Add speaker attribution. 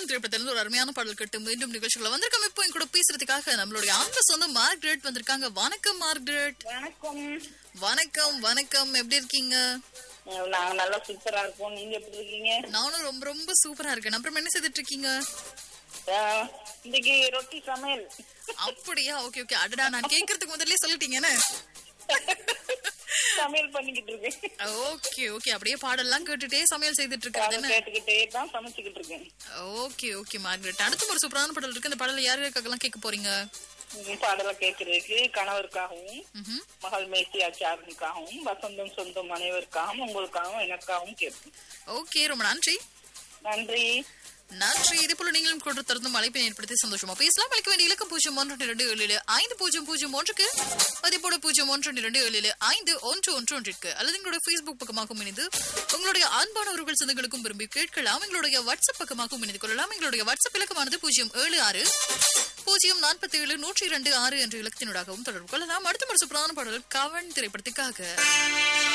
Speaker 1: கவன் திரைப்படத்திலிருந்து ஒரு அருமையான பாடல் கட்டு மீண்டும் நிகழ்ச்சிகளை வந்திருக்கோம் இப்போ என் கூட பேசுறதுக்காக நம்மளுடைய அன்பு சொந்தம் மார்க்ரெட் வந்திருக்காங்க வணக்கம் மார்க்ரெட்
Speaker 2: வணக்கம்
Speaker 1: வணக்கம் வணக்கம் எப்படி இருக்கீங்க
Speaker 2: அஹ் நாங்க நல்லா சூப்பரா இருக்கோம் நீங்க எப்படி இருக்கீங்க
Speaker 1: நானும் ரொம்ப ரொம்ப சூப்பரா இருக்கேன் அப்புறம் என்ன செய்துட்டு இருக்கீங்க
Speaker 2: அஹ் இன்னைக்கு ரொட்டி சமையல்
Speaker 1: அப்படியா ஓகே ஓகே அடடா நான் கேக்குறதுக்கு முதல்ல சொல்லிட்டீங்கன்னு
Speaker 2: சமையல் பண்ணிக்கிட்டு இருக்கேன்
Speaker 1: ஓகே ஓகே அப்படியே பாடல்லாம் கேட்டுட்டே சமையல் செய்துட்டு
Speaker 2: அதை
Speaker 1: இருக்காது
Speaker 2: கேட்டுக்கிட்டே தான் சமைச்சுக்கிட்டு இருக்கேன்
Speaker 1: ஓகே ஓகே மார்கரெட் அடுத்து ஒரு சூப்பரான பாடல் இருக்கு அந்த பாடல யாருக்காகலாம் கேட்க போறீங்க
Speaker 2: உம் பாடலை கேட்கறதுக்கு கணவருக்காகவும்
Speaker 1: ம்ஹும்.
Speaker 2: மகள் மேசி ஆச்சாரனுக்காகவும் வசந்தம் சொந்தம் அனைவருக்காகவும் உங்களுக்காகவும் எனக்காகவும் கேட்போம்
Speaker 1: ஓகே ரொம்ப நன்றி
Speaker 2: நன்றி
Speaker 1: நன்றி இதே போல நீங்களும் கூட திறந்தும் அழைப்பை ஏற்படுத்தி சந்தோஷமா பேசலாம் அழைக்க வேண்டிய இலக்கம் பூஜ்ஜியம் ஒன்று இரண்டு ஏழு ஐந்து பூஜ்ஜியம் பூஜ்ஜியம் ஒன்றுக்கு அதே போல பூஜ்ஜியம் ஒன்று இரண்டு ஏழு ஐந்து ஒன்று ஒன்று ஒன்றிற்கு அல்லது எங்களுடைய ஃபேஸ்புக் பக்கமாகவும் இணைந்து உங்களுடைய அன்பானவர்கள் சொந்தங்களுக்கும் விரும்பி கேட்கலாம் எங்களுடைய வாட்ஸ்அப் பக்கமாகவும் இணைந்து கொள்ளலாம் எங்களுடைய வாட்ஸ்அப் இலக்கமானது பூஜ்ஜியம் ஏழு ஆறு பூஜ்ஜியம் நாற்பத்தி ஏழு நூற்றி இரண்டு ஆறு என்ற இலக்கத்தினூடாகவும் தொடர்பு கொள்ளலாம் அடுத்த ஒரு சூப்பரான பாடல் கவன் திரைப்படத்துக்காக